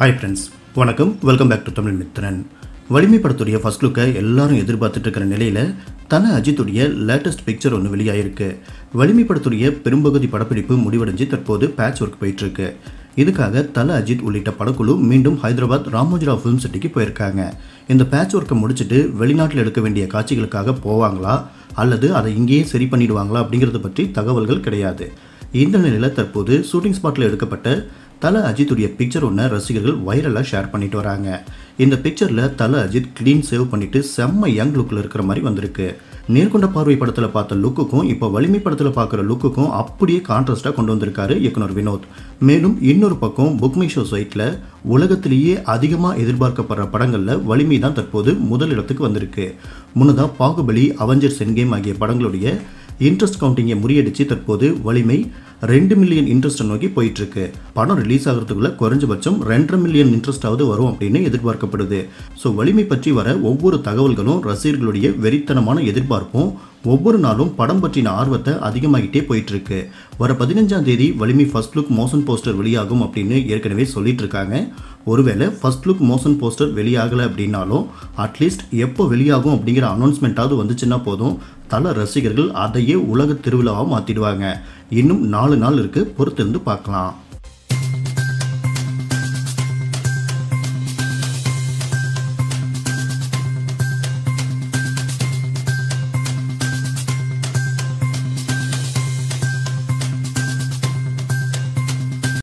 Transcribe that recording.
hi friends வணக்கம் welcome back to Tamil Mithran Valimai படத்துடைய first லுக்கை எல்லாரும் எதிர்பார்த்துட்டு இருக்கிற நிலையில் தன அஜித்துடைய லேட்டஸ்ட் பிக்சர் ஒன்று வெளியாயிருக்கு வலிமை படத்துடைய பெரும்பகுதி படப்பிடிப்பு முடிவடைஞ்சு தற்போது பேட்ச் ஒர்க் போயிட்டு இருக்கு இதுக்காக தல அஜித் உள்ளிட்ட படக்குழு மீண்டும் ஹைதராபாத் ராமோஜிராவ் ஃபிலிம் சிட்டிக்கு போயிருக்காங்க இந்த பேட்ச் ஒர்க்கை முடிச்சுட்டு வெளிநாட்டில் எடுக்க வேண்டிய காட்சிகளுக்காக போவாங்களா அல்லது அதை இங்கேயே சரி பண்ணிடுவாங்களா அப்படிங்கிறத பற்றி தகவல்கள் கிடையாது இந்த நிலையில் தற்போது ஷூட்டிங் ஸ்பாட்டில் எடுக்கப்பட்ட தல அஜித்துடைய பிக்சர் ஒன்று ரசிகர்கள் வைரலாக ஷேர் பண்ணிட்டு வராங்க இந்த பிக்சரில் தல அஜித் க்ளீன் சேவ் பண்ணிட்டு செம்ம யங் லுக்கில் இருக்கிற மாதிரி வந்திருக்கு நேர்கொண்ட பார்வை படத்தில் பார்த்த லுக்குக்கும் இப்போ வலிமை படத்தில் பார்க்குற லுக்குக்கும் அப்படியே கான்ட்ராஸ்டாக கொண்டு வந்திருக்காரு இயக்குனர் வினோத் மேலும் இன்னொரு பக்கம் புக்மை ஷோ சைட்டில் உலகத்திலேயே அதிகமாக எதிர்பார்க்கப்படுற படங்களில் வலிமை தான் தற்போது முதல் இடத்துக்கு வந்திருக்கு முன்னதாக பாகுபலி அவெஞ்சர்ஸ் என்கேம் ஆகிய படங்களுடைய இன்ட்ரெஸ்ட் கவுண்டிங்கை முறியடிச்சு தற்போது வலிமை ரெண்டு மில்லியன் இன்ட்ரெஸ்ட்டை நோக்கி போயிட்டு இருக்கு படம் ரிலீஸ் ஆகிறதுக்குள்ள குறைஞ்சபட்சம் ரெண்டரை மில்லியன் இன்ட்ரெஸ்டாவது வரும் அப்படின்னு எதிர்பார்க்கப்படுது ஸோ வலிமை பற்றி வர ஒவ்வொரு தகவல்களும் ரசிகர்களுடைய வெறித்தனமான எதிர்பார்ப்பும் ஒவ்வொரு நாளும் படம் பற்றின ஆர்வத்தை அதிகமாகிட்டே போயிட்டு இருக்கு வர பதினஞ்சாம் தேதி வலிமை ஃபர்ஸ்ட் லுக் மோஷன் போஸ்டர் வெளியாகும் அப்படின்னு ஏற்கனவே சொல்லிட்டு இருக்காங்க ஒருவேளை ஃபர்ஸ்ட் லுக் மோஷன் போஸ்டர் வெளியாகலை அப்படின்னாலும் அட்லீஸ்ட் எப்போ வெளியாகும் அப்படிங்கிற அனௌன்ஸ்மெண்ட்டாவது வந்துச்சுன்னா போதும் தல ரசிகர்கள் அதையே உலக திருவிழாவாக மாற்றிடுவாங்க இன்னும் நாலு நாள் இருக்கு பொறுத்திருந்து பார்க்கலாம்